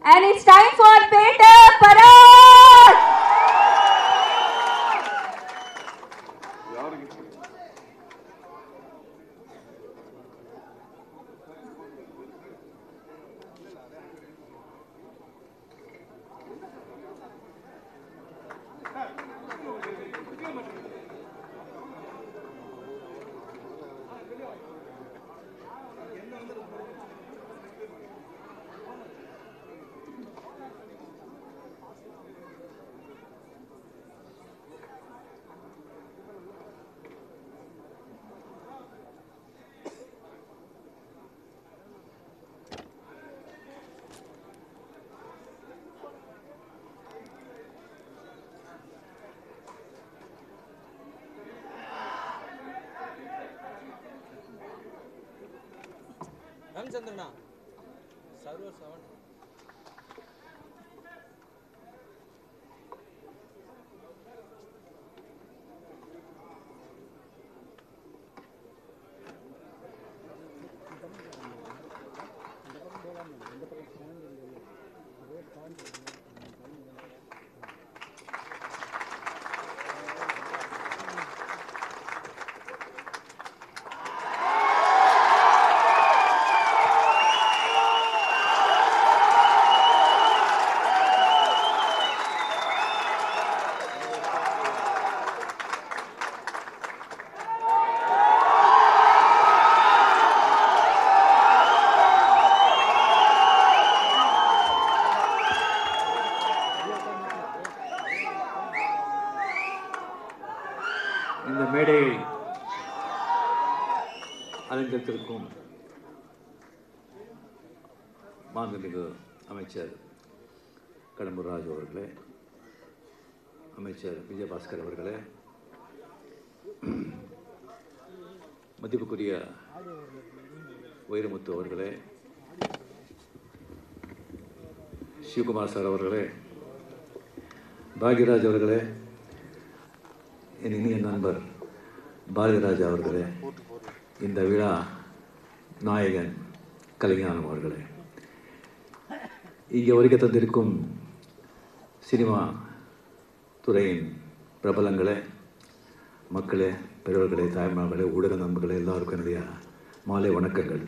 And it's time for Peter Parag! ராமச்சந்திரனா server seven இந்த மேடையை அலங்கரித்திருக்கும் மாண்புமிகு அமைச்சர் கடம்பூர் ராஜு அவர்களே அமைச்சர் விஜயபாஸ்கர் அவர்களே மதிப்புக்குரிய வைரமுத்து அவர்களே சிவகுமார் சார் அவர்களே பாக்யராஜ் அவர்களே என் இனிய நண்பர் பாரதிராஜா அவர்களே இந்த விழா நாயகன் கலைஞானம் அவர்களே இங்கே வருகை தந்திருக்கும் சினிமா துறையின் பிரபலங்களே மக்களே பெரியவர்களே தாய்மார்களே ஊடக நண்பர்களே எல்லாருக்கும் என்னுடைய மாலை வணக்கங்கள்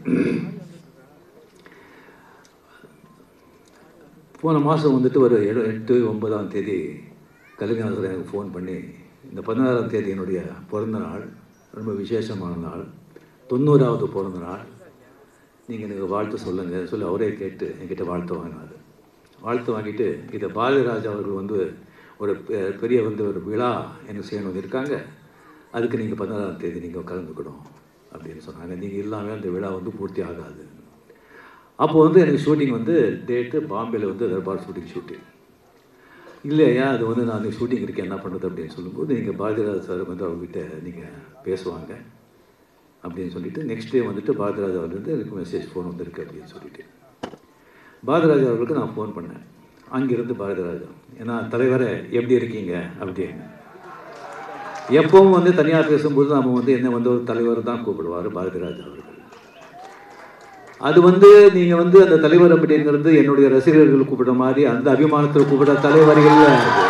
போன மாதம் வந்துட்டு ஒரு எடு எட்டு ஒன்பதாம் தேதி கலைஞர் எனக்கு ஃபோன் பண்ணி இந்த பதினாறாம் தேதி என்னுடைய பிறந்த நாள் ரொம்ப விசேஷமான நாள் தொண்ணூறாவது பிறந்த நாள் நீங்கள் எனக்கு வாழ்த்து சொல்லுங்கள் சொல்லி அவரே கேட்டு என்கிட்ட வாழ்த்து வாங்கினார் வாழ்த்து வாங்கிட்டு இதை பாரதிராஜா அவர்கள் வந்து ஒரு பெ- பெரிய வந்து ஒரு விழா எனக்கு செய்யணும் இருக்காங்க அதுக்கு நீங்கள் பதினாறாம் தேதி நீங்கள் கலந்துக்கணும் அப்படின்னு சொன்னாங்க நீங்கள் இல்லாமல் அந்த விழா வந்து பூர்த்தி ஆகாது அப்போ வந்து எனக்கு ஷூட்டிங் வந்து டேட்டு பாம்பேயில் வந்து தர்பார் ஷூட்டிங் ஷூட்டிங் இல்லையா அது வந்து நான் ஷூட்டிங் இருக்கேன் என்ன பண்ணுறது அப்படின்னு சொல்லும்போது நீங்கள் பாரதிராஜ் சார் வந்து அவர்கிட்ட நீங்கள் பேசுவாங்க அப்படின்னு சொல்லிட்டு நெக்ஸ்ட் டே வந்துட்டு பாரதிராஜ் அவர்லேருந்து எனக்கு மெசேஜ் ஃபோன் வந்திருக்கு அப்படின்னு சொல்லிட்டு பாரதிராஜ் அவர்களுக்கு நான் ஃபோன் பண்ணேன் அங்கிருந்து பாரதிராஜா ஏன்னா தலைவரே எப்படி இருக்கீங்க அப்படின்னு எப்பவும் வந்து தனியாக பேசும்போது நம்ம வந்து என்ன வந்து ஒரு தலைவர் தான் கூப்பிடுவார் பாரதிராஜா அவர்கள் அது வந்து நீங்க வந்து அந்த தலைவர் அப்படிங்கிறது என்னுடைய ரசிகர்கள் கூப்பிடுற மாதிரி அந்த அபிமானத்தில் கூப்பிடுற தலைவர்கள்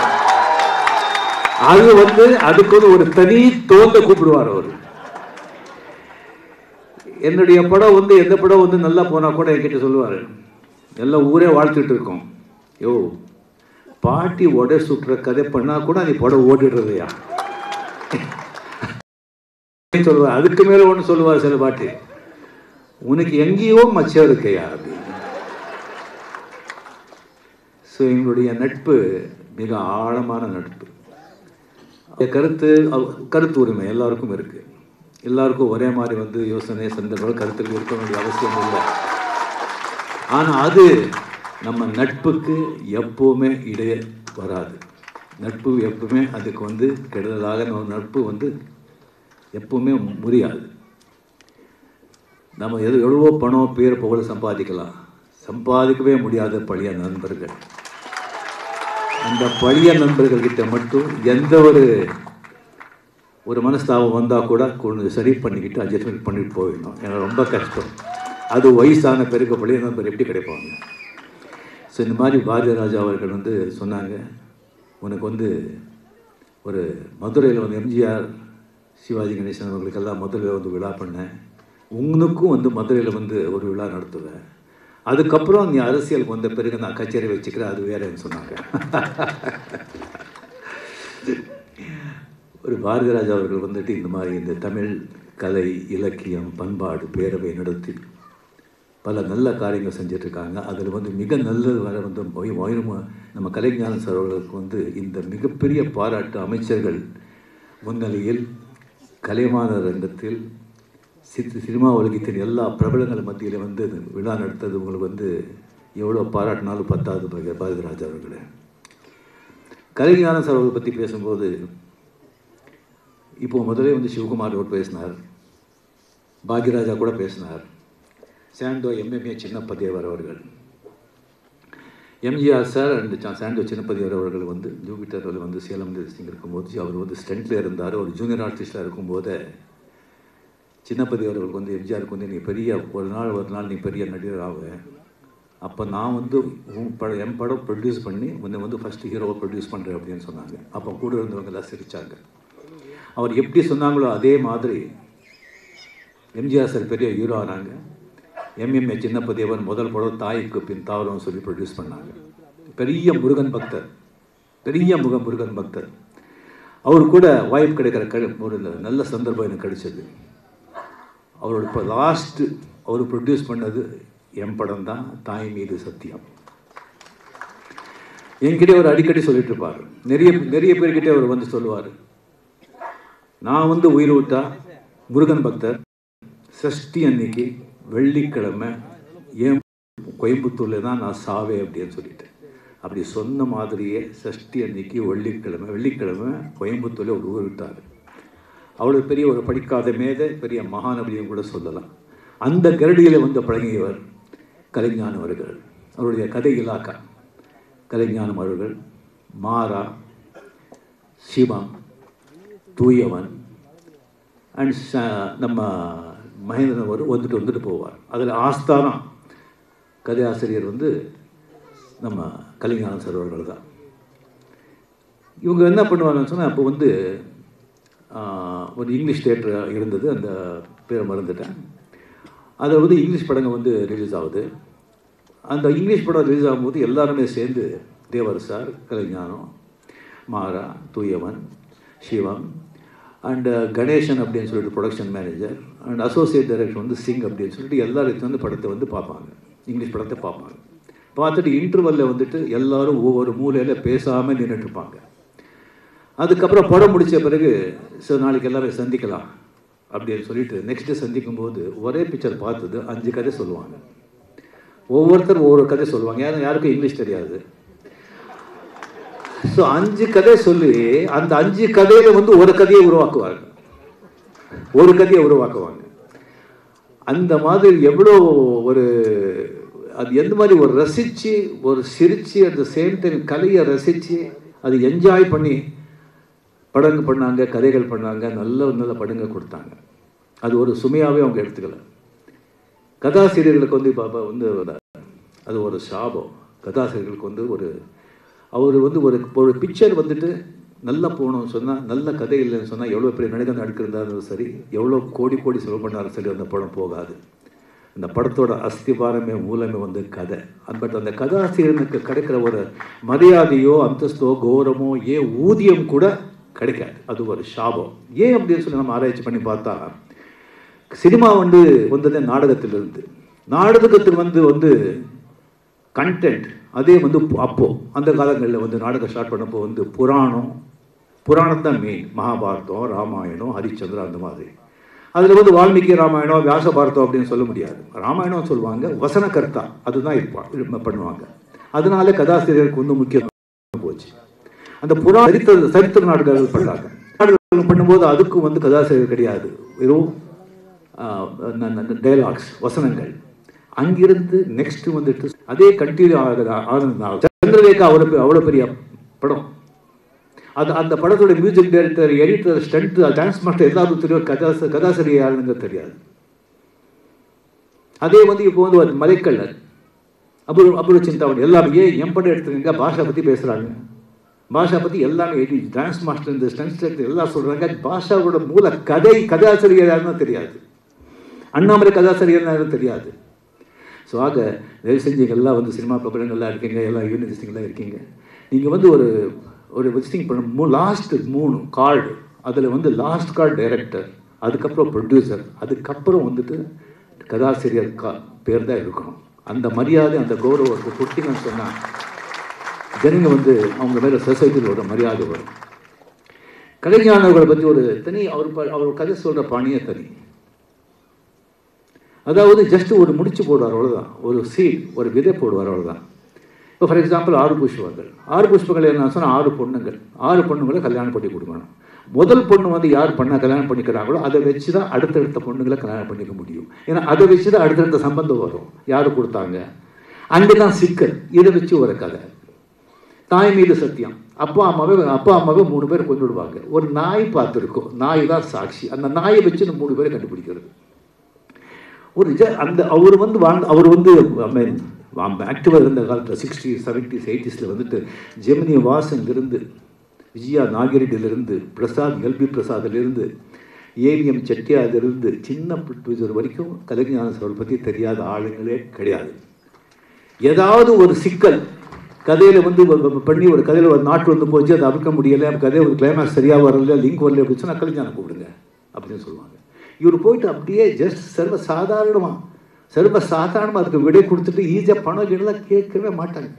அது வந்து அதுக்கு வந்து ஒரு தனி தோந்த கூப்பிடுவார் அவர் என்னுடைய படம் வந்து எந்த படம் வந்து நல்லா போனா கூட என்கிட்ட சொல்லுவார் எல்லாம் ஊரே வாழ்த்துட்டு இருக்கோம் யோ பாட்டி உடை சுட்டுற கதை பண்ணா கூட நீ படம் ஓடிடுறதையா சொல்லுவார் அதுக்கு மேல ஒன்று சொல்லுவார் சில பாட்டு உனக்கு எங்கேயோ மச்சம் இருக்கையா அப்படின்னு ஸோ எங்களுடைய நட்பு மிக ஆழமான நட்பு என் கருத்து அவ- கருத்து உரிமை எல்லாருக்கும் இருக்கு எல்லாருக்கும் ஒரே மாதிரி வந்து யோசனை சந்தர்ப்பம் கருத்துக்கள் இருக்க வேண்டிய அவசியம் இல்லை ஆனால் அது நம்ம நட்புக்கு எப்பவுமே இடையே வராது நட்பு எப்பவுமே அதுக்கு வந்து கெடுதலாக நம்ம நட்பு வந்து எப்பவுமே முடியாது நம்ம எது எவ்வளவோ பணம் பேர் புகழ் சம்பாதிக்கலாம் சம்பாதிக்கவே முடியாத பழைய நண்பர்கள் அந்த பழைய நண்பர்கள் கிட்ட மட்டும் எந்த ஒரு ஒரு மனஸ்தாபம் வந்தால் கூட கொஞ்சம் சரி பண்ணிக்கிட்டு அட்ஜஸ்ட்மெண்ட் பண்ணிட்டு போயிடணும் எனக்கு ரொம்ப கஷ்டம் அது வயசான பிறகு பழைய நண்பர் எப்படி கிடைப்பாங்க ஸோ இந்த மாதிரி பாரதிராஜா அவர்கள் வந்து சொன்னாங்க உனக்கு வந்து ஒரு மதுரையில் வந்து எம்ஜிஆர் சிவாஜி கணேசன் அவர்களுக்கெல்லாம் மதுரையில் வந்து விழா பண்ணேன் உங்களுக்கும் வந்து மதுரையில் வந்து ஒரு விழா நடத்துவேன் அதுக்கப்புறம் நீ அரசியலுக்கு வந்த பிறகு நான் கச்சேரி வச்சுக்கிறேன் அது வேறேன்னு சொன்னாங்க ஒரு பாரதிராஜா அவர்கள் வந்துட்டு இந்த மாதிரி இந்த தமிழ் கலை இலக்கியம் பண்பாடு பேரவை நடத்தி பல நல்ல காரியங்கள் செஞ்சிட்ருக்காங்க அதில் வந்து மிக நல்லது வர வந்து மொய் மொயினும் நம்ம கலைஞான சார் அவர்களுக்கு வந்து இந்த மிகப்பெரிய பாராட்டு அமைச்சர்கள் முன்னிலையில் கலைமான ரங்கத்தில் சித் சினிமா உலகத்தின் எல்லா பிரபலங்கள் மத்தியில் வந்து இது விழா நடத்தது உங்களுக்கு வந்து எவ்வளோ பாராட்டினாலும் பத்தாது பாரதி- பாரதிராஜா அவர்களே கலைஞான சார் அவர்களை பற்றி பேசும்போது இப்போ முதலே வந்து சிவகுமார் அவர் பேசினார் பாக்யராஜா கூட பேசினார் சாண்டோ எம்எம்ஏ சின்னப்பதேவர் அவர்கள் MGR sir and Sandow Chinnappa Devar அவர்கள் வந்து ஜூபிட்டரில் வந்து சேலம் டிஸ்ட்ரிக்ட் இருக்கும்போது அவர் வந்து ஸ்டென்ட்டில் இருந்தார் ஒரு ஜூனியர் ஆர்டிஸ்டாக இருக்கும்போது சின்னப்பதி அவர்களுக்கு வந்து எம்ஜிஆருக்கு வந்து நீ பெரிய ஒரு நாள் ஒரு நாள் நீ பெரிய நடிகர் ஆக அப்போ நான் வந்து உன் படம் என் படம் ப்ரொடியூஸ் பண்ணி உன்னை வந்து ஃபஸ்ட்டு ஹீரோவை ப்ரொடியூஸ் பண்ணுறேன் அப்படின்னு சொன்னாங்க அப்போ கூட இருந்தவங்க எல்லாம் சிரித்தாங்க அவர் எப்படி சொன்னாங்களோ அதே மாதிரி எம்ஜிஆர் சார் பெரிய ஹீரோ ஆனாங்க எம்எம்ஏ சின்னப்பதேவன் முதல் படம் தாய்க்கு பின் தாவரம் சொல்லி ப்ரொடியூஸ் பண்ணாங்க பெரிய முருகன் பக்தர் பெரிய முக முருகன் பக்தர் அவர் கூட வாய்ப்பு கிடைக்கிற க ஒரு நல்ல சந்தர்ப்பம் எனக்கு கிடைச்சது அவரோட இப்போ லாஸ்ட்டு அவர் ப்ரொடியூஸ் பண்ணது என் படம் தான் தாய் மீது சத்தியம் என்கிட்ட அவர் அடிக்கடி சொல்லிட்டு இருப்பார் நிறைய நிறைய பேர்கிட்ட அவர் வந்து சொல்லுவார் நான் வந்து உயிர் விட்டா முருகன் பக்தர் சஷ்டி அன்னைக்கு வெள்ளிக்கிழமை ஏன் கோயம்புத்தூரில் தான் நான் சாவே அப்படின்னு சொல்லிட்டு அப்படி சொன்ன மாதிரியே சஷ்டி அன்னைக்கு வெள்ளிக்கிழமை வெள்ளிக்கிழமை கோயம்புத்தூரில் ஒரு ஊர் விட்டார் அவ்வளோ பெரிய ஒரு படிக்காத மேதை பெரிய மகாநபியும் கூட சொல்லலாம் அந்த கரடியில் வந்து பழகியவர் கலைஞானம் அவர்கள் அவருடைய கதை இலாக்கா கலைஞானம் அவர்கள் மாறா சிவம் தூயவன் அண்ட் நம்ம மகேந்திரன் அவர் வந்துட்டு வந்துட்டு போவார் அதில் ஆஸ்தானா கதை ஆசிரியர் வந்து நம்ம கலைஞானம் சார் அவர்கள் தான் இவங்க என்ன பண்ணுவாங்கன்னு சொன்னால் அப்போ வந்து ஆஹ், ஒரு இங்கிலீஷ் தேட்டர் இருந்தது அந்த பேரை மறந்துட்டேன் அதில் வந்து இங்கிலீஷ் படங்கள் வந்து ரிலீஸ் ஆகுது அந்த இங்கிலீஷ் படம் ரிலீஸ் ஆகும்போது எல்லாருமே சேர்ந்து தேவர் சார் கலைஞானம் மாறா தூயவன் சிவம் அண்டு கணேசன் அப்படின்னு சொல்லிட்டு production manager and associate director வந்து சிங் அப்படின்னு சொல்லிட்டு எல்லாரும் வந்து படத்தை வந்து பார்ப்பாங்க இங்கிலீஷ் படத்தை பார்ப்பாங்க பார்த்துட்டு இன்டர்வலில் வந்துட்டு எல்லாரும் ஒவ்வொரு மூலையில் பேசாமல் நின்றுட்டு இருப்பாங்க அதுக்கப்புறம் படம் முடிச்ச பிறகு சார் நாளைக்கு எல்லாரும் சந்திக்கலாம் அப்படின்னு சொல்லிட்டு நெக்ஸ்ட் டே சந்திக்கும் போது ஒரே பிக்சர் பார்த்தது அஞ்சு கதை சொல்லுவாங்க ஒவ்வொருத்தர் ஒவ்வொரு கதை சொல்லுவாங்க யாரும் யாருக்கும் இங்கிலீஷ் தெரியாது ஸோ அஞ்சு கதை சொல்லி அந்த அஞ்சு கதையில வந்து ஒரு கதையை உருவாக்குவாங்க ஒரு கதையை உருவாக்குவாங்க அந்த மாதிரி எவ்வளோ ஒரு அது எந்த மாதிரி ஒரு ரசித்து ஒரு சிரித்து அட் த சேம் டைம் கலையை ரசித்து அது என்ஜாய் பண்ணி படங்கள் பண்ணாங்க கதைகள் பண்ணாங்க நல்ல நல்ல படங்கள் கொடுத்தாங்க அது ஒரு சுமையாகவே அவங்க எடுத்துக்கல கதாசிரியர்களுக்கு வந்து இப்போ வந்து அது ஒரு சாபம் கதாசிரியர்களுக்கு வந்து ஒரு அவர் வந்து ஒரு ஒரு பிக்சர் வந்துட்டு நல்லா போகணும்னு சொன்னால் நல்ல கதை இல்லைன்னு சொன்னால் எவ்வளோ பெரிய நடிகர் நடிக்கிறதாலும் சரி எவ்வளோ கோடி கோடி செலவு பண்ணாலும் சரி அந்த படம் போகாது அந்த படத்தோட அஸ்திபாரமே மூலமே வந்து கதை பட் அந்த கதாசிரியனுக்கு கிடைக்கிற ஒரு மரியாதையோ அந்தஸ்தோ கௌரவமோ ஏன் ஊதியம் கூட கிடைக்காது அது ஒரு சாபம் ஏன் அப்படின்னு சொல்லி நம்ம ஆராய்ச்சி பண்ணி பார்த்தா சினிமா வந்து வந்ததே நாடகத்திலிருந்து நாடகத்தில் வந்து வந்து கண்டென்ட் அதே வந்து அப்போ அந்த காலங்களில் வந்து நாடகம் ஸ்டார்ட் பண்ணப்போ வந்து புராணம் புராணம் தான் மெயின் மகாபாரதம் ராமாயணம் ஹரிச்சந்திரா அந்த மாதிரி அதில் வந்து வால்மீகி ராமாயணம் வியாச பாரதம் அப்படின்னு சொல்ல முடியாது ராமாயணம் சொல்லுவாங்க வசனகர்த்தா அதுதான் இருப்பா பண்ணுவாங்க அதனால கதாசிரியருக்கு வந்து முக்கியம் போச்சு அந்த புறா சரித்திர சரித்திர நாடகங்கள் பண்ணாங்க நாடகங்கள் பண்ணும்போது அதுக்கும் வந்து கதாசிரியர் கிடையாது வெறும் டைலாக்ஸ் வசனங்கள் அங்கிருந்து நெக்ஸ்ட் வந்துட்டு அதே கண்டினியூ ஆகுது ஆனந்த் சந்திரலேகா அவ்வளோ அவ்வளோ பெரிய படம் அது அந்த படத்தோட music director editor stunt dance master எல்லாரும் தெரியும் கதாச கதாசிரியர் யாருன்னு தெரியாது அதே வந்து இப்போ வந்து ஒரு மலைக்கல்லர் அபூர்வ அபூர்வ சிந்தாமணி எல்லாமே ஏன் என் படம் எடுத்துக்கங்க பாஷா பற்றி பேசுகிறாங்க பாஷா பற்றி எல்லாமே எழுதி டான்ஸ் மாஸ்டர் இந்த ஸ்டன்ஸ் எல்லாம் சொல்கிறாங்க பாஷாவோட மூல கதை கதாசிரியர் யாருன்னு தெரியாது அண்ணாமலை கதாசிரியர் யாரும் தெரியாது ஸோ ஆக தயவு செஞ்சு இங்க எல்லாம் வந்து சினிமா பிரபலங்கள்லாம் இருக்கீங்க எல்லாம் யூனிவர்சிட்டிங்கெல்லாம் இருக்கீங்க நீங்கள் வந்து ஒரு ஒரு விசிட்டிங் பண்ண மூ லாஸ்ட் மூணு கார்டு அதில் வந்து லாஸ்ட் கார்டு டைரக்டர் அதுக்கப்புறம் ப்ரொடியூசர் அதுக்கப்புறம் வந்துட்டு கதாசிரியர் கா பேர் தான் இருக்கணும் அந்த மரியாதை அந்த கௌரவத்தை கொடுத்தீங்கன்னு சொன்னால் ஜனங்க வந்து அவங்க மேலே சொசைட்டியோட மரியாதை வரும் கலைஞானவர்களை பற்றி ஒரு தனி அவர் ப- அவர் கதை சொல்கிற பாணியே தனி அதாவது ஜஸ்ட் ஒரு முடிச்சு போடுவார் அவ்வளோதான் ஒரு சீட் ஒரு விதை போடுவார் அவ்வளோதான் இப்போ ஃபார் எக்ஸாம்பிள் ஆறு புஷ்பங்கள் ஆறு புஷ்பங்கள் என்ன சொன்னால் ஆறு பொண்ணுங்கள் ஆறு பொண்ணுங்களை கல்யாணம் பண்ணி கொடுக்கணும் முதல் பொண்ணு வந்து யார் பண்ண கல்யாணம் பண்ணிக்கிறாங்களோ அதை வச்சு தான் அடுத்தடுத்த பொண்ணுங்களை கல்யாணம் பண்ணிக்க முடியும் ஏன்னா அதை வச்சு தான் அடுத்தடுத்த சம்பந்தம் வரும் யார் கொடுத்தாங்க அங்கே தான் சிக்கல் இதை வச்சு ஒரு கதை தாய் மீது சத்தியம் அப்பா அம்மாவே அப்பா அம்மாவே மூணு பேர் கொண்டு விடுவாங்க ஒரு நாய் பார்த்துருக்கோம் நாய் தான் சாட்சி அந்த நாயை வச்சு இந்த மூணு பேரை கண்டுபிடிக்கிறது ஒரு ஜ அந்த அவர் வந்து வாழ்ந்த அவர் வந்து ஆக்டிவாக இருந்த காலத்தில் சிக்ஸ்டி செவன்டிஸ் எயிட்டிஸில் வந்துட்டு ஜெமினி வாசன்லேருந்து விஜயா நாகிரெட்டிலிருந்து பிரசாத் எல்பி பிரசாத்லேருந்து ஏவிஎம் செட்டியாரிலிருந்து சின்ன ப்ரொடியூசர் வரைக்கும் கலைஞான சார் பற்றி தெரியாத ஆளுங்களே கிடையாது ஏதாவது ஒரு சிக்கல் கதையில் வந்து ஒரு- ஒரு பண்ணி ஒரு கதையில் ஒரு நாட்டு வந்து போச்சு அதை அவிக்க முடியலை கதை ஒரு கிளைமேக்ஸ் சரியாக வரல லிங்க் வரல அப்படின்னு சொன்னால் கலைஞான கூப்பிடுங்க அப்படின்னு சொல்லுவாங்க இவர் போயிட்டு அப்படியே ஜஸ்ட் சர்வ சாதாரணமாக சர்வ சாதாரணமாக அதுக்கு விடை கொடுத்துட்டு ஈஸியாக பணம் எல்லாம் கேட்கவே மாட்டாங்க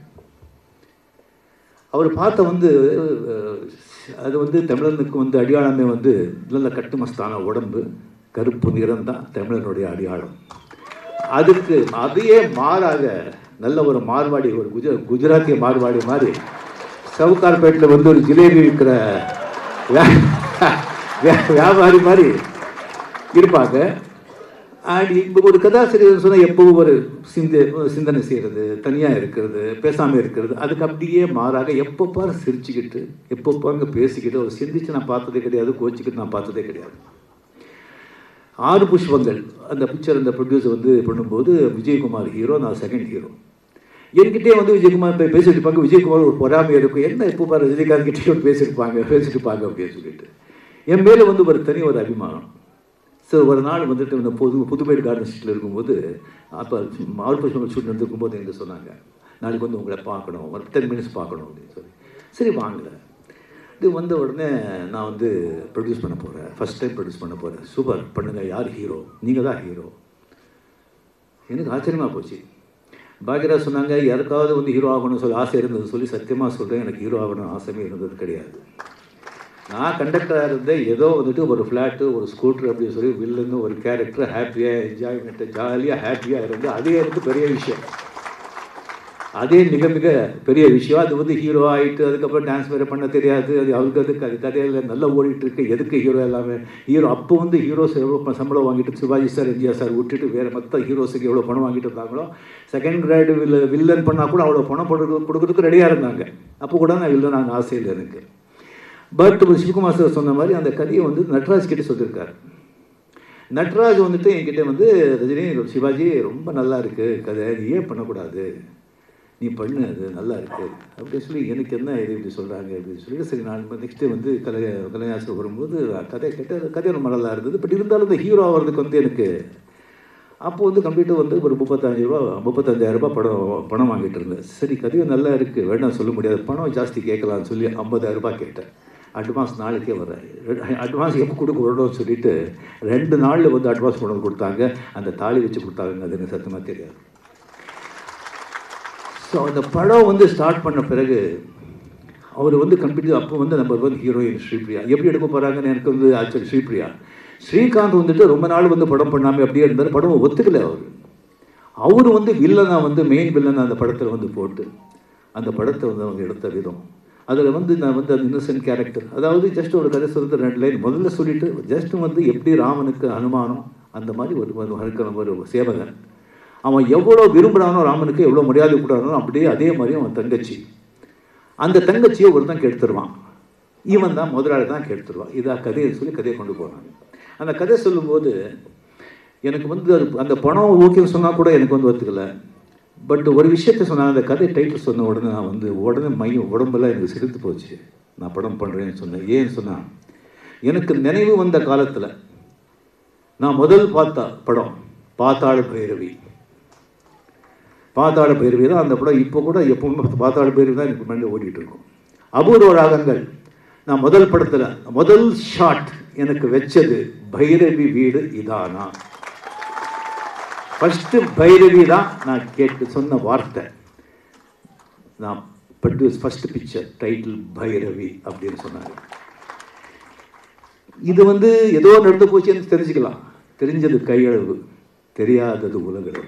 அவர் பார்த்த வந்து அஹ், அது வந்து தமிழனுக்கு வந்து அடையாளமே வந்து நல்ல கட்டுமஸ்தான உடம்பு கருப்பு நிறம் தான் தமிழனுடைய அடையாளம் அதுக்கு அதையே மாறாக நல்ல ஒரு மார்வாடி ஒரு குஜ குஜராத்திய மார்வாடி மாதிரி சவுகார்பேட்டில் வந்து ஒரு ஜிலேபி விற்கிற வியா- வியா- வியாபாரி மாதிரி இருப்பாங்க அண்ட் இப்போ ஒரு கதாசிரியர் சொன்னால் எப்பவும் ஒரு சிந்த சிந்தனை செய்கிறது தனியாக இருக்கிறது பேசாமல் இருக்கிறது அதுக்கு அப்படியே மாறாக எப்போ பாரு சிரிச்சுக்கிட்டு எப்போ பாருங்க பேசிக்கிட்டு ஒரு சிந்திச்சு நான் பார்த்ததே கிடையாது கோச்சிக்கிட்டு நான் பார்த்ததே கிடையாது ஆறு புஷ்பங்கள் அந்த பிக்சர் அந்த ப்ரொடியூசர் வந்து பண்ணும்போது விஜயகுமார் ஹீரோ நான் செகண்ட் ஹீரோ என்கிட்டே வந்து விஜயகுமார் போய் பேசிட்டு இருப்பாங்க விஜயகுமார் ஒரு பொறாமை இருக்கும் என்ன இப்போ பாரு ரஜினிகாந்த் கிட்டே ஒரு பேசியிருப்பாங்க பேசிட்டு இருப்பாங்க அப்படின்னு சொல்லிட்டு என் மேலே வந்து ஒரு தனி ஒரு அபிமானம் ஸோ ஒரு நாள் வந்துட்டு இந்த புது புதுப்பேடு கார்டன் ஸ்ட்ரீட்டில் இருக்கும்போது அப்போ ஆறு புஷ்பங்கள் ஷூட் நடந்துருக்கும்போது என்கிட்ட சொன்னாங்க நாளைக்கு வந்து உங்களை பார்க்கணும் ஒரு டென் மினிட்ஸ் பார்க்கணும் அப்படின்னு சொல்லி சரி வாங்கலை இது வந்த உடனே நான் வந்து ப்ரொடியூஸ் பண்ண போகிறேன் ஃபர்ஸ்ட் டைம் ப்ரொடியூஸ் பண்ண போகிறேன் சூப்பர் பண்ணுங்க யார் ஹீரோ நீங்கள் தான் ஹீரோ எனக்கு ஆச்சரியமாக போச்சு பாக்யராஜ் சொன்னாங்க யாருக்காவது வந்து ஹீரோ ஆகணும்னு சொல்லி ஆசை இருந்தது சொல்லி சத்தியமாக சொல்கிறேன் எனக்கு ஹீரோ ஆகணும் ஆசையே இருந்தது கிடையாது நான் கண்டக்டராக இருந்தேன் ஏதோ வந்துட்டு ஒரு ஃப்ளாட்டு ஒரு ஸ்கூட்ரு அப்படின்னு சொல்லி வில்லுன்னு ஒரு கேரக்டர் ஹாப்பியாக என்ஜாய்மெண்ட்டு ஜாலியாக ஹாப்பியாக இருந்து அதே எனக்கு பெரிய விஷயம் அதே மிக மிக பெரிய விஷயம் அது வந்து ஹீரோ ஆகிட்டு அதுக்கப்புறம் டான்ஸ் வேறு பண்ண தெரியாது அது அவருக்கு அது கதை கதையில் நல்லா ஓடிட்டு இருக்கு எதுக்கு ஹீரோ எல்லாமே ஹீரோ அப்போ வந்து ஹீரோஸ் எவ்வளோ ப- சம்பளம் வாங்கிட்டு சிவாஜி சார் எம்ஜிஆர் சார் விட்டுட்டு வேறு மற்ற ஹீரோஸுக்கு எவ்வளோ பணம் வாங்கிட்டு இருந்தாங்களோ செகண்ட் கிரேடு வில் வில்லன் பண்ணால் கூட அவ்வளோ பணம் கொடுக்க கொடுக்கறதுக்கு ரெடியாக இருந்தாங்க அப்போ கூட நான் வில்லன் நான் ஆசையில் எனக்கு பட் சிவகுமார் சார் சொன்ன மாதிரி அந்த கதையை வந்து நட்ராஜ் கிட்ட சொல்லியிருக்காரு நட்ராஜ் வந்துட்டு என்கிட்ட வந்து ரஜினி சிவாஜி ரொம்ப நல்லா இருக்கு கதை நீ ஏன் பண்ணக்கூடாது நீ பண்ணு அது நல்லா இருக்கு அப்படின்னு சொல்லி எனக்கு என்ன இது இப்படி சொல்கிறாங்க அப்படின்னு சொல்லி சரி நான் நெக்ஸ்ட்டு வந்து கலை கலைஞாசர் வரும்போது கதை கேட்ட கதை ரொம்ப நல்லா இருந்தது பட் இருந்தாலும் இந்த ஹீரோ ஆகிறதுக்கு வந்து எனக்கு அப்போ வந்து கம்ப்யூட்டர் வந்து ஒரு முப்பத்தஞ்சு ரூபா முப்பத்தஞ்சாயிரம் ரூபாய் படம் பணம் வாங்கிட்டு இருந்தேன் சரி கதையும் நல்லா இருக்குது வேணாம் சொல்ல முடியாது பணம் ஜாஸ்தி கேட்கலாம்னு சொல்லி ஐம்பதாயிரம் ரூபாய் கேட்டேன் அட்வான்ஸ் நாளைக்கே வர்றேன் அட்வான்ஸ் எப்போ கொடுக்க வரணும்னு சொல்லிட்டு ரெண்டு நாளில் வந்து அட்வான்ஸ் கொண்டு வந்து கொடுத்தாங்க அந்த தாலி வச்சு கொடுத்தாங்க அது எனக்கு சத்தியமாக தெரியாது ஸோ அந்த படம் வந்து ஸ்டார்ட் பண்ண பிறகு அவர் வந்து கம்ப்ளீட் அப்போ வந்து நம்பர் ஒன் ஹீரோயின் ஸ்ரீபிரியா எப்படி எடுக்க போகிறாங்கன்னு எனக்கு வந்து ஆக்சுவலி ஸ்ரீபிரியா ஸ்ரீகாந்த் வந்துட்டு ரொம்ப நாள் வந்து படம் பண்ணாமல் அப்படியே இருந்தார் படம் ஒத்துக்கல அவர் அவர் வந்து வில்லனா வந்து மெயின் வில்லன் அந்த படத்தில் வந்து போட்டு அந்த படத்தை வந்து அவங்க எடுத்த விதம் அதில் வந்து நான் வந்து அந்த இன்னசென்ட் கேரக்டர் அதாவது ஜஸ்ட் ஒரு கதை சொல்லிட்டு ரெண்டு லைன் முதல்ல சொல்லிட்டு ஜஸ்ட் வந்து எப்படி ராமனுக்கு அனுமானம் அந்த மாதிரி ஒரு ஒரு இருக்கிற ஒரு சேவகன் அவன் எவ்வளோ விரும்புகிறானோ ராமனுக்கு எவ்வளோ மரியாதை கொடுக்குறானோ அப்படியே அதே மாதிரி அவன் தங்கச்சி அந்த தங்கச்சியை ஒருத்தன் கெடுத்துருவான் இவன் தான் முதலாளி தான் கெடுத்துருவான் இதா கதையை சொல்லி கதையை கொண்டு போகிறாங்க அந்த கதை சொல்லும்போது எனக்கு வந்து அது அந்த பணம் ஓகேன்னு சொன்னால் கூட எனக்கு வந்து ஒத்துக்கல பட் ஒரு விஷயத்த சொன்னாங்க அந்த கதை டைட்டில் சொன்ன உடனே நான் வந்து உடனே மையம் உடம்பெல்லாம் எனக்கு சிரித்து போச்சு நான் படம் பண்ணுறேன்னு சொன்னேன் ஏன்னு சொன்னால் எனக்கு நினைவு வந்த காலத்தில் நான் முதல் பார்த்த படம் பாத்தாள பைரவி பாத்தாள பைரவி தான் அந்த படம் இப்போ கூட எப்பவுமே பாத்தாள பைரவி தான் எனக்கு முன்னாடி ஓடிட்டு இருக்கும் அபூர்வ ராகங்கள் நான் முதல் படத்தில் முதல் ஷாட் எனக்கு வச்சது பைரவி வீடு இதானா ஃபஸ்ட்டு பைரவி தான் நான் கேட்டு சொன்ன வார்த்தை நான் produce first picture title Bhairavi அப்படின்னு சொன்னாங்க இது வந்து ஏதோ நடந்து போச்சுன்னு தெரிஞ்சுக்கலாம் தெரிஞ்சது கையளவு தெரியாதது உலகளவு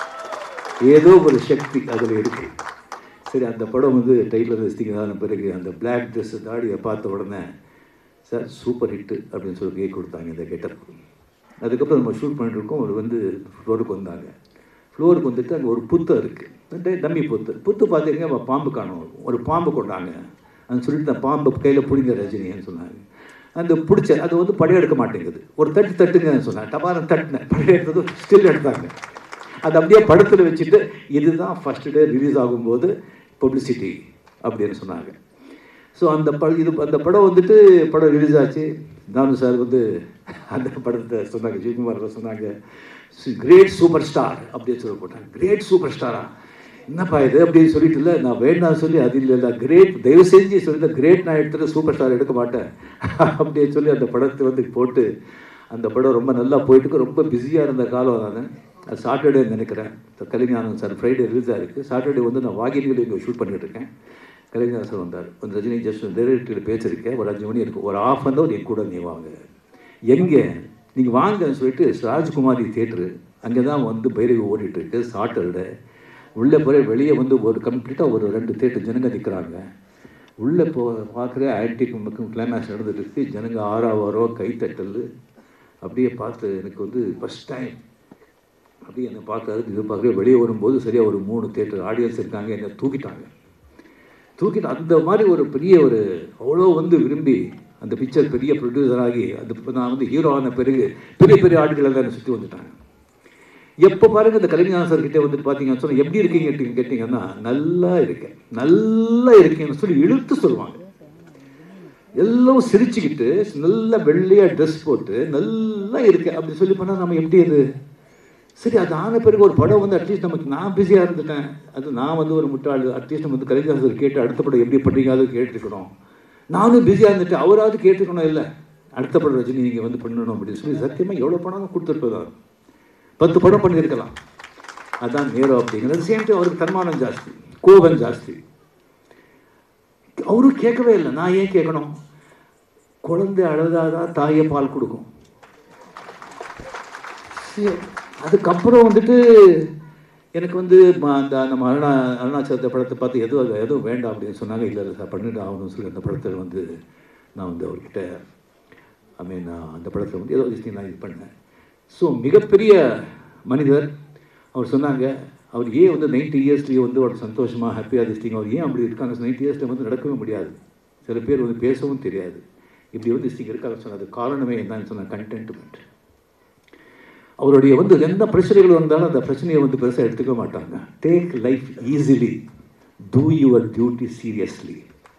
ஏதோ ஒரு சக்தி அதில் இருக்கு சரி அந்த படம் வந்து டைட்டில் வச்சிட்டிங்கதான பிறகு அந்த பிளாக் ட்ரெஸ் தாடியை பார்த்த உடனே சார் சூப்பர் ஹிட்டு அப்படின்னு சொல்லி கேக் கொடுத்தாங்க இந்த கெட்டப் அதுக்கப்புறம் நம்ம ஷூட் பண்ணிட்டு இருக்கோம் அவர் வந்து ஃப்ளோருக்கு வந்தாங்க ஃப்ளோருக்கு வந்துட்டு அங்கே ஒரு புத்தம் இருக்குது டம்மி புத்து புத்து பார்த்தீங்கன்னா அவன் பாம்பு காணும் ஒரு பாம்பு கொண்டாங்க அது சொல்லிட்டு நான் பாம்பு கையில் பிடிங்க ரஜினின்னு சொன்னாங்க அந்த பிடிச்ச அது வந்து படையெடுக்க மாட்டேங்குது ஒரு தட்டு தட்டுங்கன்னு சொன்னேன் டபாரம் தட்டினேன் படையெடுத்தது ஸ்டில் எடுத்தாங்க அது அப்படியே படத்தில் வச்சுட்டு இதுதான் ஃபர்ஸ்ட் டே ரிலீஸ் ஆகும்போது பப்ளிசிட்டி அப்படின்னு சொன்னாங்க ஸோ அந்த ப இது அந்த படம் வந்துட்டு படம் ரிலீஸ் ஆச்சு தானு சார் வந்து அந்த படத்தை சொன்னாங்க ஜெயக்குமார் சொன்னாங்க கிரேட் சூப்பர் ஸ்டார் அப்படின்னு சொல்லி போட்டாங்க கிரேட் சூப்பர் ஸ்டாரா என்னப்பா இது அப்படின்னு சொல்லிட்டு இல்லை நான் வேண்டாம் சொல்லி அது இல்லை இல்லை கிரேட் தயவு செஞ்சு சொல்லி கிரேட் நான் எடுத்துட்டு சூப்பர் ஸ்டார் எடுக்க மாட்டேன் அப்படின்னு சொல்லி அந்த படத்தை வந்து போட்டு அந்த படம் ரொம்ப நல்லா போயிட்டு ரொம்ப பிஸியாக இருந்த காலம் நான் அது சாட்டர்டே நினைக்கிறேன் கலைஞானம் சார் ஃப்ரைடே ரிலீஸ் ஆயிருக்கு சாட்டர்டே வந்து நான் வாகினியில் இங்கே ஷூட் பண்ணிட்டு இருக்கேன் கலைஞர் சார் வந்தார் கொஞ்சம் ரஜினி ஜஸ்ட் டைரக்டர் பேசியிருக்கேன் ஒரு அஞ்சு மணி இருக்கும் ஒரு ஆஃப் அன் ஹவர் என் கூட நீ வாங்க எங்கே நீங்கள் வாங்கன்னு சொல்லிட்டு ராஜ்குமாரி தேட்ரு அங்கே தான் வந்து பைரவி ஓடிட்டு இருக்கு சாட்டர்டே உள்ளே போய் வெளியே வந்து ஒரு கம்ப்ளீட்டாக ஒரு ரெண்டு தேட்டர் ஜனங்க நிற்கிறாங்க உள்ளே போ பார்க்குற ஆன்டிக் மக்கள் கிளைமேக்ஸ் நடந்துட்டு இருக்கு ஜனங்க ஆறாவாரோ கைத்தட்டல் அப்படியே பார்த்து எனக்கு வந்து ஃபஸ்ட் டைம் அப்படியே என்னை பார்க்காது இது பார்க்குற வெளியே வரும்போது சரியாக ஒரு மூணு தேட்டர் ஆடியன்ஸ் இருக்காங்க என்னை தூக்கிட்டாங்க தூக்கிட்டு அந்த மாதிரி ஒரு பெரிய ஒரு அவ்வளோ வந்து விரும்பி அந்த பிக்சர் பெரிய ப்ரொடியூசர் ஆகி அந்த இப்ப நான் வந்து ஹீரோ ஆன பிறகு பெரிய பெரிய ஆட்கள் எல்லாம் என்னை சுற்றி வந்துட்டாங்க எப்போ பாருங்க இந்த கலைஞர் சார் கிட்டே வந்துட்டு பார்த்தீங்கன்னு சொன்னால் எப்படி இருக்கீங்க கேட்டீங்க- கேட்டீங்கன்னா நல்லா இருக்கேன் நல்லா இருக்கேன்னு சொல்லி இழுத்து சொல்லுவாங்க எல்லாம் சிரிச்சுக்கிட்டு நல்ல வெள்ளையா ட்ரெஸ் போட்டு நல்லா இருக்கேன் அப்படி சொல்லி பண்ணால் நம்ம எப்படி அது சரி அது ஆன பிறகு ஒரு படம் வந்து அட்லீஸ்ட் நமக்கு நான் பிஸியாக இருந்துட்டேன் அது நான் வந்து ஒரு முட்டாள் அட்லீஸ்ட் நம்ம வந்து கலைஞர் சார் கேட்டு அடுத்த படம் எப்படி பண்ணுறீங்க அது கேட்டுருக்கணும் நானும் பிஸியாக இருந்துட்டேன் அவராவது கேட்டுக்கணும் இல்லை அடுத்த படம் ரஜினி நீங்கள் வந்து பண்ணணும் அப்படின்னு சொல்லி சத்தியமாக எவ்வளோ பணம் கொடுத்துருப்பதா பத்து படம் பண்ணியிருக்கலாம் அதான் நேரம் அப்படிங்கிறது சேம் டைம் அவருக்கு தன்மானம் ஜாஸ்தி கோபம் ஜாஸ்தி அவரும் கேட்கவே இல்லை நான் ஏன் கேட்கணும் குழந்தை அழுதாதான் தாயை பால் கொடுக்கும் சரி, அதுக்கப்புறம் வந்துட்டு எனக்கு வந்து ம- அந்த நம்ம அருணா அருணாச்சலத்தை படத்தை பார்த்து எதுவும் எதுவும் வேண்டாம் அப்படின்னு சொன்னாங்க இல்லை இல்லை சார் பண்ணிட்டு ஆகணும்னு சொல்லி அந்த படத்தில் வந்து நான் வந்து அவர்கிட்ட ஐ மீன் அந்த படத்தில் வந்து ஏதோ விஷயம் நான் இது பண்ணேன் ஸோ மிகப்பெரிய மனிதர் அவர் சொன்னாங்க அவர் ஏன் வந்து நைன்டி இயர்ஸ்லேயே வந்து ஒரு சந்தோஷமாக ஹாப்பியாக இருந்துச்சிங்க அவர் ஏன் அப்படி இருக்காங்க நைன்டி இயர்ஸில் வந்து நடக்கவே முடியாது சில பேர் வந்து பேசவும் தெரியாது இப்படி வந்து இங்கே இருக்காங்க சொன்னது காரணமே என்னன்னு சொன்ன கண்டென்ட்மெண்ட் அவருடைய வந்து எந்த பிரச்சனைகள் வந்தாலும் அந்த பிரச்சனையை வந்து பெருசாக எடுத்துக்க மாட்டாங்க take life easily to your duty seriously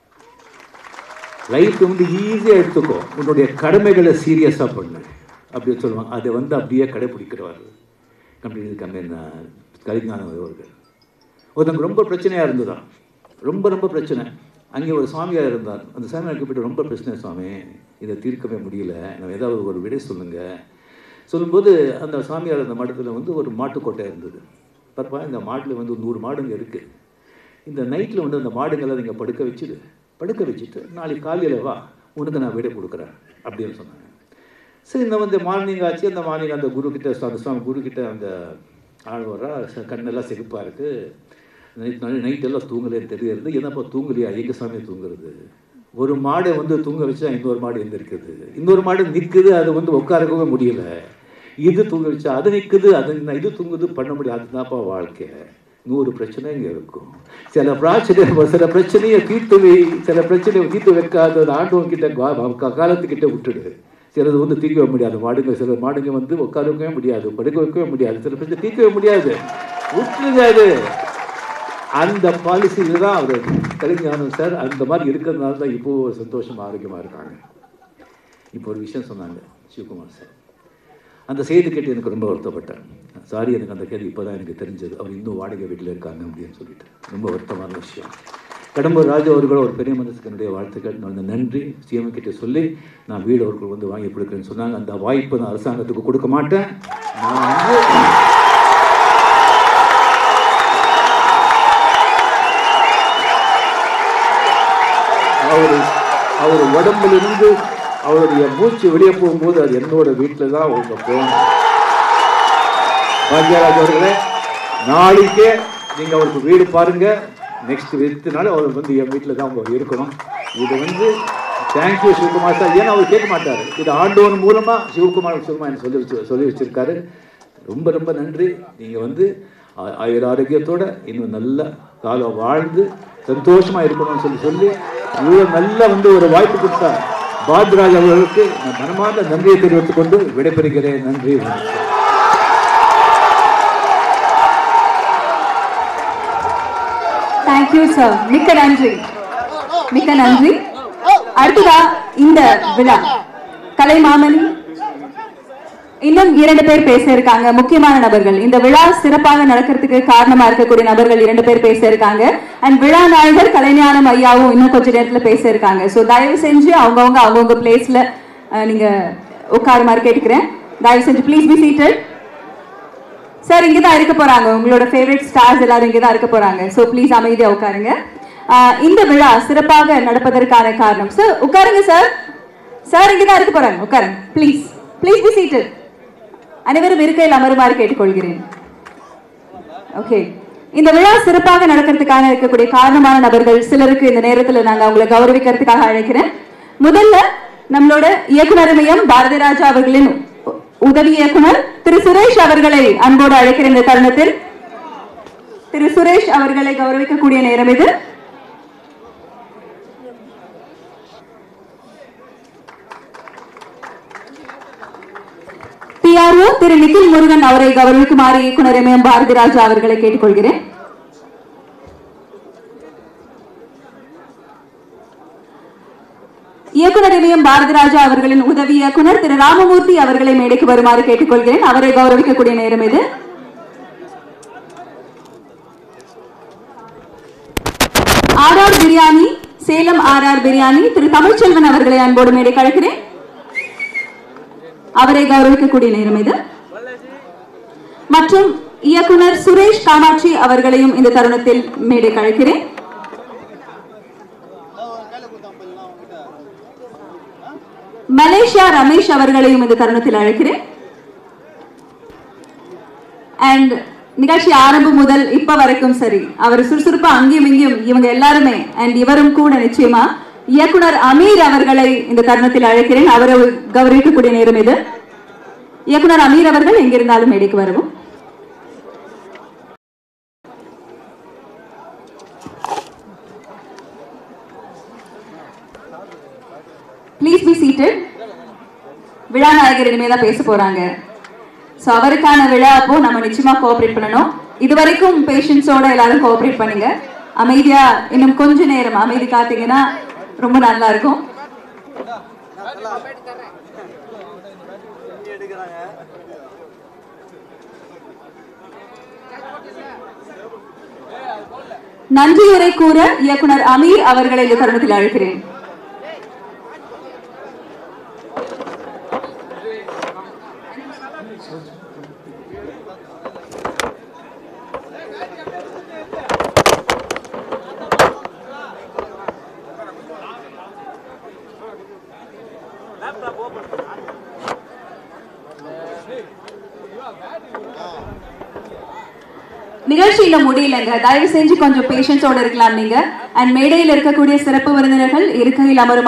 life வந்து ஈஸியாக எடுத்துக்கோ உன்னுடைய கடமைகளை சீரியஸாக பண்ணு அப்படின்னு சொல்லுவாங்க அதை வந்து அப்படியே கடைப்பிடிக்கிறவர் அப்படி கம்மி கலிஞானம் அவர்கள் ஒருத்தங்க ரொம்ப பிரச்சனையாக இருந்ததான் ரொம்ப ரொம்ப பிரச்சனை அங்கே ஒரு சாமியார் இருந்தார் அந்த சாமியார் கூப்பிட்டு ரொம்ப பிரச்சனை சுவாமி இதை தீர்க்கவே முடியல நம்ம ஏதாவது ஒரு விடை சொல்லுங்கள் சொல்லும்போது அந்த சாமியார் அந்த மடத்தில் வந்து ஒரு மாட்டுக்கோட்டை இருந்தது பார்ப்பா இந்த மாட்டில் வந்து நூறு மாடுங்க இருக்குது இந்த நைட்டில் வந்து அந்த மாடுங்களை நீங்கள் படுக்க வச்சுடு படுக்க வச்சுட்டு நாளைக்கு காலையில் வா உனக்கு நான் விடை கொடுக்குறேன் அப்படின்னு சொன்னாங்க சரி இந்த வந்து மார்னிங் ஆச்சு அந்த மார்னிங் அந்த குரு கிட்ட அந்த சுவாமி குரு கிட்ட அந்த ஆள் வர்றா ச- கண்ணெல்லாம் செகுப்பாக இருக்குது நைட் நைட் எல்லாம் தூங்கலேன்னு தெரியுது என்னப்பா தூங்கலையா எங்கள் சாமி தூங்குறது ஒரு மாடை வந்து தூங்க வச்சா இன்னொரு மாடு எந்திருக்குது இன்னொரு மாடு நிற்குது அது வந்து உட்காரவே முடியல இது தூங்க வச்சா அது நிற்குது அது ந- இது தூங்குது பண்ண முடியாது அதுதான்ப்பா வாழ்க்கை நூறு பிரச்சனை இங்கே இருக்கும் சில பிரச்சனை சில பிரச்சனையை தீர்த்து வை சில பிரச்சனையை தீர்த்து வைக்காத அந்த ஆண்டவன் கிட்ட கா- கா- காலத்துக்கிட்ட விட்டுடு சிலது வந்து தீர்க்கவே முடியாது மாடுங்க சில மாடுங்க வந்து உட்கார வைக்கவே முடியாது படுக்க வைக்கவே முடியாது சில பிரச்சனை தீர்க்கவே முடியாது விட்டுருங்க அது அந்த பாலிசியில் தான் அவர் கலைஞானம் சார் அந்த மாதிரி இருக்கிறதுனால தான் இப்போ ஒரு சந்தோஷம் ஆரோக்கியமாக இருக்காங்க இப்போ ஒரு விஷயம் சொன்னாங்க சிவகுமார் சார் அந்த செய்தி கேட்டு எனக்கு ரொம்ப வருத்தப்பட்டேன் சாரி எனக்கு அந்த கேள்வி இப்போ தான் எனக்கு தெரிஞ்சது அவர் இன்னும் வாடகை வீட்டில் இருக்காங்க அப்படின்னு சொல்லிட்டு ரொம்ப வருத்தமான விஷயம் கடம்பூர் ராஜு அவர்கள் ஒரு பெரிய மனசுக்கு என்னுடைய வாழ்த்துக்கள் நான் அந்த நன்றி சிஎம் கிட்ட சொல்லி நான் வீடு அவர்கள் வந்து வாங்கி கொடுக்குறேன்னு சொன்னாங்க அந்த வாய்ப்பு நான் அரசாங்கத்துக்கு கொடுக்க மாட்டேன் நான் வந்து அவர் அவர் உடம்புலிருந்து அவருடைய மூச்சு வெளியே போகும்போது அது என்னோட வீட்டில் தான் அவங்க போகணும் பாக்யராஜ் அவர்களே நாளைக்கே நீங்கள் அவருக்கு வீடு பாருங்க நெக்ஸ்ட் வித்துனால அவர் வந்து என் வீட்டில் தான் அவங்க இருக்கணும் இது வந்து தேங்க்யூ சிவகுமார் சார் ஏன்னா அவர் கேட்க மாட்டார் இது ஆண்டவன் மூலமாக சிவகுமார் சிவகுமார் எனக்கு சொல்லி வச்சு சொல்லி வச்சிருக்காரு ரொம்ப ரொம்ப நன்றி நீங்கள் வந்து ஆ- ஆயுர ஆரோக்கியத்தோட இன்னும் நல்ல காலம் வாழ்ந்து சந்தோஷமாக இருக்கணும்னு சொல்லி சொல்லி இவ்வளோ நல்ல வந்து ஒரு வாய்ப்பு கொடுத்தா பாத்ராஜ் அவர்களுக்கு நான் மனமார்ந்த நன்றியை தெரிவித்துக் கொண்டு விடைபெறுகிறேன் நன்றி வணக்கம் தேங்க்யூ சார் மிக்க நன்றி மிக்க நன்றி அடுத்ததா இந்த விழா கலைமாமணி இன்னும் இரண்டு பேர் பேச இருக்காங்க முக்கியமான நபர்கள் இந்த விழா சிறப்பாக நடக்கிறதுக்கு காரணமா இருக்கக்கூடிய நபர்கள் இரண்டு பேர் பேச இருக்காங்க அண்ட் விழா நாயகர் கலைஞானம் ஐயாவும் இன்னும் கொஞ்ச நேரத்துல பேச இருக்காங்க ஸோ தயவு செஞ்சு அவங்கவுங்க அவங்கவுங்க பிளேஸ்ல நீங்க உட்காருமாறு கேட்டுக்கிறேன் தயவு செஞ்சு ப்ளீஸ் பி சீட்டட் சார் இங்கே தான் இருக்க போறாங்க உங்களோட ஃபேவரட் ஸ்டார்ஸ் எல்லாரும் இங்கே தான் இருக்க போறாங்க ஸோ ப்ளீஸ் அமைதியா உட்காருங்க ஆஹ் இந்த விழா சிறப்பாக நடப்பதற்கான காரணம் சார் உட்காருங்க சார் சார் இங்கே தான் இருக்க போறாங்க உட்காருங்க ப்ளீஸ் ப்ளீஸ் பி சீட்டட் அனைவரும் இருக்கையில் அமருமாறு கேட்டுக்கொள்கிறேன் ஓகே இந்த விழா சிறப்பாக நடக்கிறதுக்கான இருக்கக்கூடிய காரணமான நபர்கள் சிலருக்கு இந்த நேரத்தில் நாங்கள் அவங்களை கௌரவிக்கிறதுக்காக அழைக்கிறேன் முதல்ல நம்மளோட இயக்குனர் மையம் பாரதி ராஜா அவர்களின் உ- உதவி இயக்குனர் திரு சுரேஷ் அவர்களை அன்போடு அழைக்கிற இந்த தருணத்தில் திரு சுரேஷ் அவர்களை கௌரவிக்கக்கூடிய நேரம் இது டிஆர்ஓ திரு நிகில் முருகன் அவரை கௌரவிக்குமாறு இயக்குனர் எம் பாரதி ராஜா அவர்களை கேட்டுக்கொள்கிறேன் இயக்குனர் இமயம் பாரதி ராஜா அவர்களின் உதவி இயக்குனர் திரு ராமமூர்த்தி அவர்களை மேடைக்கு வருமாறு கேட்டுக்கொள்கிறேன் அவரை கௌரவிக்கக்கூடிய நேரம் இது ஆர்ஆர் பிரியாணி சேலம் ஆர்ஆர் பிரியாணி திரு தமிழ்ச்செல்வன் அவர்களை அன்போடு மேடை கழைக்கிறேன் அவரை கௌரவிக்கக்கூடிய நேரம் இது மற்றும் இயக்குனர் சுரேஷ் காமாட்சி அவர்களையும் இந்த தருணத்தில் மேடை கழைக்கிறேன் மலேசியா ரமேஷ் அவர்களையும் இந்த தருணத்தில் அழைக்கிறேன் அண்ட் நிகழ்ச்சி ஆரம்பம் முதல் இப்ப வரைக்கும் சரி அவர் சுறுசுறுப்பா அங்கேயும் இங்கேயும் இவங்க எல்லாருமே அண்ட் இவரும் கூட நிச்சயமா இயக்குனர் அமீர் அவர்களை இந்த தருணத்தில் அழைக்கிறேன் அவரை கௌரவிக்கக்கூடிய நேரம் இது இயக்குனர் அமீர் அவர்கள் எங்கிருந்தாலும் மேடைக்கு வரவும் ப்ளீஸ் பி சீட்டட் விழா நாயகர் இனிமே தான் பேச போறாங்க ஸோ அவருக்கான விழா அப்போ நம்ம நிச்சயமா கோஆப்ரேட் பண்ணணும் இது வரைக்கும் பேஷன்ஸோட எல்லாரும் கோஆப்ரேட் பண்ணுங்க அமைதியா இன்னும் கொஞ்ச நேரம் அமைதி காத்தீங்கன்னா ரொம்ப நல்லா இருக்கும் நன்றியுரை கூற இயக்குனர் அமீர் அவர்களை இந்த தருணத்தில் அழைக்கிறேன் நிகழ்ச்சியில முடியலங்க தயவு செஞ்சு கொஞ்சம் பேஷன்ஸோட இருக்கலாம் நீங்க அண்ட் மேடையில் இருக்கக்கூடிய சிறப்பு விருந்தினர்கள் இருக்கையில் அமரும்